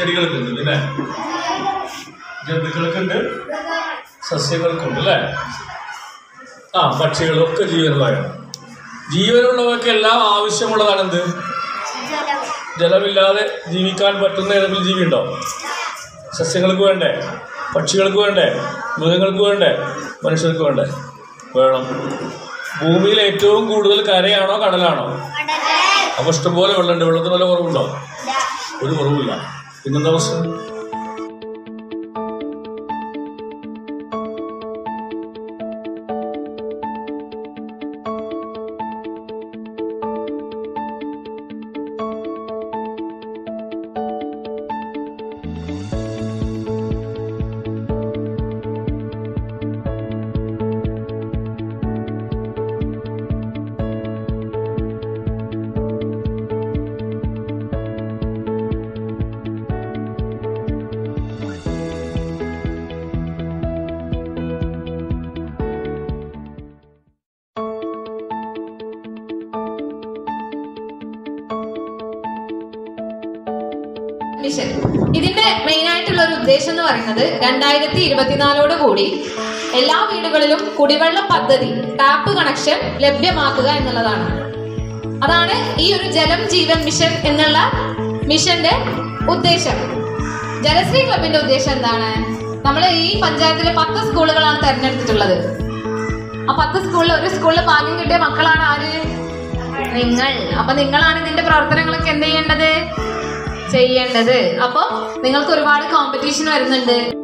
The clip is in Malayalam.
ചെടികൾക്ക് ഉണ്ട് അല്ലേ ജന്തുക്കൾക്കുണ്ട് സസ്യങ്ങൾക്കുണ്ട് അല്ലേ ആ പക്ഷികളൊക്കെ ജീവനുള്ളതാണ് ജീവനുള്ളവർക്കെല്ലാം ആവശ്യമുള്ളതാണ് എന്ത് ജലമില്ലാതെ ജീവിക്കാൻ പറ്റുന്ന ഏതെങ്കിലും ജീവി ഉണ്ടോ സസ്യങ്ങൾക്ക് വേണ്ടേ പക്ഷികൾക്ക് വേണ്ടേ മൃഗങ്ങൾക്ക് വേണ്ടേ മനുഷ്യർക്ക് വേണ്ടേ വേണം ഭൂമിയിൽ ഏറ്റവും കൂടുതൽ കരയാണോ കടലാണോ അപ്പൊ ഇഷ്ടംപോലെ വെള്ളമുണ്ട് വെള്ളത്തിന് വല്ല കുറവുണ്ടോ ഒരു കുറവില്ല പിന്നെന്താ പ്രശ്നം മിഷൻ ഇതിന്റെ മെയിൻ ആയിട്ടുള്ള ഒരു ഉദ്ദേശം എന്ന് പറയുന്നത് രണ്ടായിരത്തി ഇരുപത്തിനാലോട് കൂടി എല്ലാ വീടുകളിലും കുടിവെള്ള പദ്ധതി ടാപ്പ് കണക്ഷൻ ലഭ്യമാക്കുക എന്നുള്ളതാണ് അതാണ് ഈ ഒരു ജലം ജീവൻ മിഷൻ എന്നുള്ള മിഷന്റെ ഉദ്ദേശം ജലശ്രീ ക്ലബിന്റെ ഉദ്ദേശം എന്താണ് നമ്മൾ ഈ പഞ്ചായത്തിലെ പത്ത് സ്കൂളുകളാണ് തെരഞ്ഞെടുത്തിട്ടുള്ളത് ആ പത്ത് സ്കൂളിൽ ഒരു സ്കൂളിൽ ഭാഗ്യം കിട്ടിയ മക്കളാണ് ആര് നിങ്ങൾ അപ്പൊ നിങ്ങളാണ് ഇതിന്റെ പ്രവർത്തനങ്ങളൊക്കെ എന്ത് ചെയ്യേണ്ടത് ചെയ്യേണ്ടത് അപ്പൊ നിങ്ങൾക്ക് ഒരുപാട് കോമ്പറ്റീഷൻ വരുന്നുണ്ട്